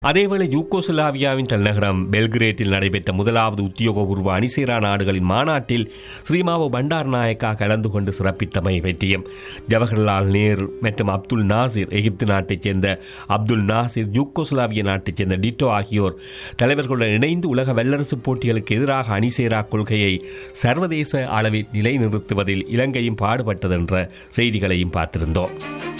அதேவேளை யூகோஸ்லாவியாவின் தலைநகரம் பெல்கிரேட்டில் நடைபெற்ற முதலாவது உத்தியோகபூர்வ அணிசேரா நாடுகளின் மாநாட்டில் ஸ்ரீமாவோ பண்டார் நாயக்கா கலந்து கொண்டு சிறப்பித்தமை பற்றியும் ஜவஹர்லால் நேரு மற்றும் அப்துல் நாசிர் எகிப்து நாட்டைச் சேர்ந்த அப்துல் நாசிர் யூகோஸ்லாவிய நாட்டைச் சேர்ந்த டிட்டோ ஆகியோர் தலைவர்களுடன் இணைந்து உலக வல்லரசு போட்டிகளுக்கு எதிராக அணிசேரா கொள்கையை சர்வதேச அளவில் நிலைநிறுத்துவதில் இலங்கையும் பாடுபட்டதென்ற செய்திகளையும் பார்த்திருந்தோம்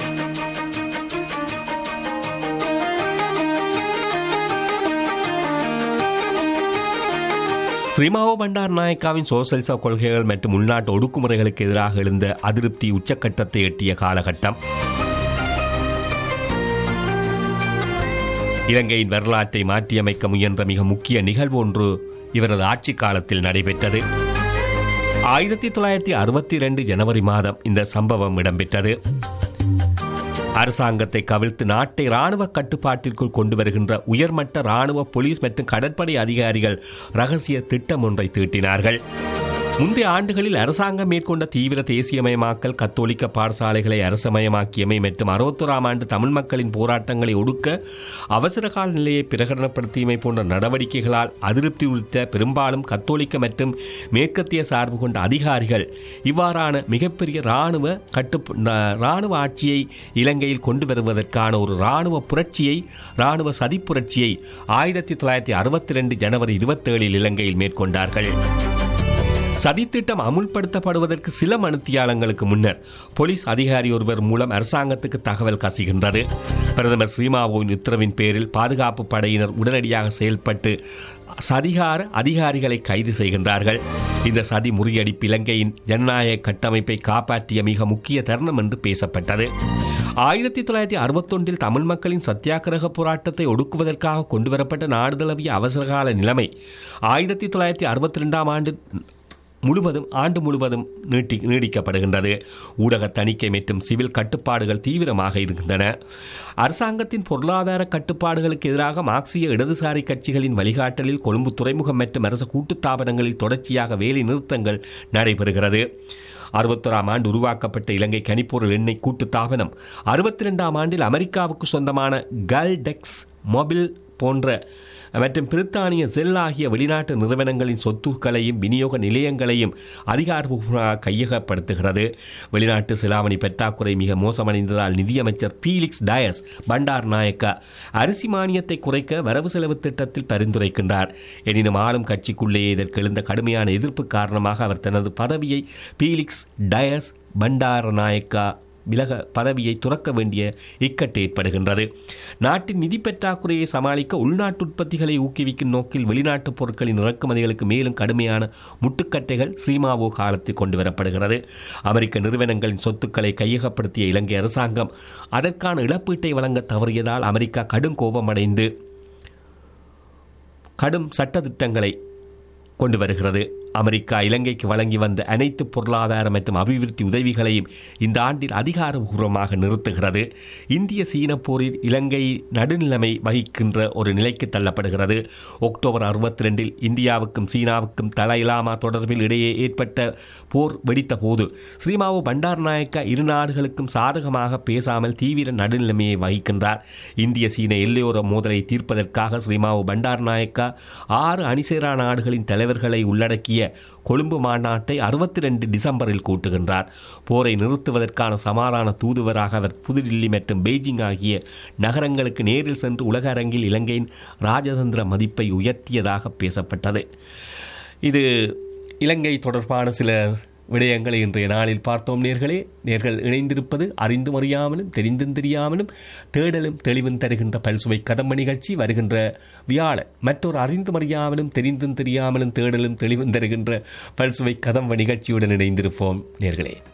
ஸ்ரீமாவோ பண்டார் நாயக்காவின் சோசலிச கொள்கைகள் மற்றும் உள்நாட்டு ஒடுக்குமுறைகளுக்கு எதிராக எழுந்த அதிருப்தி உச்சக்கட்டத்தை எட்டிய காலகட்டம் இலங்கையின் வரலாற்றை மாற்றியமைக்க முயன்ற மிக முக்கிய நிகழ்வு ஒன்று இவரது ஆட்சி காலத்தில் நடைபெற்றது ஆயிரத்தி தொள்ளாயிரத்தி அறுபத்தி ரெண்டு ஜனவரி மாதம் இந்த சம்பவம் இடம்பெற்றது அரசாங்கத்தை கவிழ்த்து நாட்டை ராணுவ கட்டுப்பாட்டிற்குள் கொண்டு வருகின்ற உயர்மட்ட ராணுவ போலீஸ் மற்றும் கடற்படை அதிகாரிகள் ரகசிய திட்டம் ஒன்றை தீட்டினார்கள் முந்தைய ஆண்டுகளில் அரசாங்கம் மேற்கொண்ட தீவிர தேசியமயமாக்கல் கத்தோலிக்க பாடசாலைகளை அரசமயமாக்கியமை மற்றும் அறுபத்தோராம் ஆண்டு தமிழ் மக்களின் போராட்டங்களை ஒடுக்க அவசர கால நிலையை பிரகடனப்படுத்தியமை போன்ற நடவடிக்கைகளால் அதிருப்தி உறுத்த பெரும்பாலும் கத்தோலிக்க மற்றும் மேற்கத்திய சார்பு கொண்ட அதிகாரிகள் இவ்வாறான மிகப்பெரிய இராணுவ கட்டு இராணுவ ஆட்சியை இலங்கையில் கொண்டு வருவதற்கான ஒரு இராணுவ புரட்சியை இராணுவ சதி புரட்சியை ஆயிரத்தி தொள்ளாயிரத்தி அறுபத்தி ரெண்டு ஜனவரி இருபத்தேழில் இலங்கையில் மேற்கொண்டார்கள் சதித்திட்டம் அமுல்படுத்தப்படுவதற்கு சில மணித்தியாலங்களுக்கு முன்னர் போலீஸ் அதிகாரி ஒருவர் மூலம் அரசாங்கத்துக்கு தகவல் கசிகின்றது பிரதமர் ஸ்ரீமாவோவின் உத்தரவின் பேரில் பாதுகாப்பு படையினர் உடனடியாக செயல்பட்டு சதிகார அதிகாரிகளை கைது செய்கின்றார்கள் இந்த சதி முறியடிப்பு இலங்கையின் ஜனநாயக கட்டமைப்பை காப்பாற்றிய மிக முக்கிய தருணம் என்று பேசப்பட்டது ஆயிரத்தி தொள்ளாயிரத்தி அறுபத்தொன்றில் தமிழ் மக்களின் சத்தியாகிரக போராட்டத்தை ஒடுக்குவதற்காக கொண்டுவரப்பட்ட நாடு தழுவிய அவசரகால நிலைமை ஆயிரத்தி தொள்ளாயிரத்தி அறுபத்தி ரெண்டாம் ஆண்டு முழுவதும் ஆண்டு முழுவதும் நீட்டி நீடிக்கப்படுகின்றது ஊடக தணிக்கை மற்றும் சிவில் கட்டுப்பாடுகள் தீவிரமாக இருக்கின்றன அரசாங்கத்தின் பொருளாதார கட்டுப்பாடுகளுக்கு எதிராக மார்க்சிய இடதுசாரி கட்சிகளின் வழிகாட்டலில் கொழும்பு துறைமுகம் மற்றும் அரசு கூட்டுத்தாபனங்களில் தொடர்ச்சியாக வேலை நிறுத்தங்கள் நடைபெறுகிறது அறுபத்தொராம் ஆண்டு உருவாக்கப்பட்ட இலங்கை கனிப்பொருள் எண்ணெய் கூட்டு தாபனம் அறுபத்தி ரெண்டாம் ஆண்டில் அமெரிக்காவுக்கு சொந்தமான கல்டெக்ஸ் மொபில் போன்ற மற்றும் பிரித்தானிய செல் ஆகிய வெளிநாட்டு நிறுவனங்களின் சொத்துக்களையும் விநியோக நிலையங்களையும் அதிகாரப்பூர்வமாக கையகப்படுத்துகிறது வெளிநாட்டு செலாவணி பற்றாக்குறை மிக மோசமடைந்ததால் நிதியமைச்சர் பீலிக்ஸ் டயஸ் பண்டார் நாயக்கா அரிசி மானியத்தை குறைக்க வரவு செலவு திட்டத்தில் பரிந்துரைக்கின்றார் எனினும் ஆளும் கட்சிக்குள்ளேயே இதற்கு எழுந்த கடுமையான எதிர்ப்பு காரணமாக அவர் தனது பதவியை பீலிக்ஸ் டயஸ் பண்டார நாயக்கா விலக பதவியை துறக்க வேண்டிய இக்கட்டு ஏற்படுகின்றது நாட்டின் நிதி பற்றாக்குறையை சமாளிக்க உள்நாட்டு உற்பத்திகளை ஊக்குவிக்கும் நோக்கில் வெளிநாட்டு பொருட்களின் இறக்குமதிகளுக்கு மேலும் கடுமையான முட்டுக்கட்டைகள் சீமாவோ காலத்தில் கொண்டு வரப்படுகிறது அமெரிக்க நிறுவனங்களின் சொத்துக்களை கையகப்படுத்திய இலங்கை அரசாங்கம் அதற்கான இழப்பீட்டை வழங்க தவறியதால் அமெரிக்கா கடும் கோபமடைந்து கடும் சட்டத்திட்டங்களை கொண்டு வருகிறது அமெரிக்கா இலங்கைக்கு வழங்கி வந்த அனைத்து பொருளாதார மற்றும் அபிவிருத்தி உதவிகளையும் இந்த ஆண்டில் அதிகாரபூர்வமாக நிறுத்துகிறது இந்திய சீன போரில் இலங்கை நடுநிலைமை வகிக்கின்ற ஒரு நிலைக்கு தள்ளப்படுகிறது அக்டோபர் அறுபத்தி ரெண்டில் இந்தியாவுக்கும் சீனாவுக்கும் தலாயிலாமா தொடர்பில் இடையே ஏற்பட்ட போர் வெடித்த போது ஸ்ரீமாவு பண்டார் நாயக்கா இரு நாடுகளுக்கும் சாதகமாக பேசாமல் தீவிர நடுநிலைமையை வகிக்கின்றார் இந்திய சீன எல்லையோர மோதலை தீர்ப்பதற்காக ஸ்ரீமாவு பண்டார் நாயக்கா ஆறு அணிசேரா நாடுகளின் தலைவர்களை உள்ளடக்கிய கொழும்பு மாநாட்டை அறுபத்தி ரெண்டு டிசம்பரில் கூட்டுகின்றார் போரை நிறுத்துவதற்கான சமாதான தூதுவராக அவர் புதுடில்லி மற்றும் பெய்ஜிங் ஆகிய நகரங்களுக்கு நேரில் சென்று உலக அரங்கில் இலங்கையின் ராஜதந்திர மதிப்பை உயர்த்தியதாக பேசப்பட்டது இது இலங்கை தொடர்பான சில விடயங்களை இன்றைய நாளில் பார்த்தோம் நேர்களே நேர்கள் இணைந்திருப்பது அறிந்தும் அறியாமலும் தெரிந்தும் தெரியாமலும் தேடலும் தெளிவும் தருகின்ற பல்சுவை கதம்ப நிகழ்ச்சி வருகின்ற வியாழன் மற்றொரு அறிந்தும் அறியாமலும் தெரிந்தும் தெரியாமலும் தேடலும் தெளிவும் தருகின்ற பல்சுவை கதம்ப நிகழ்ச்சியுடன் இணைந்திருப்போம் நேர்களே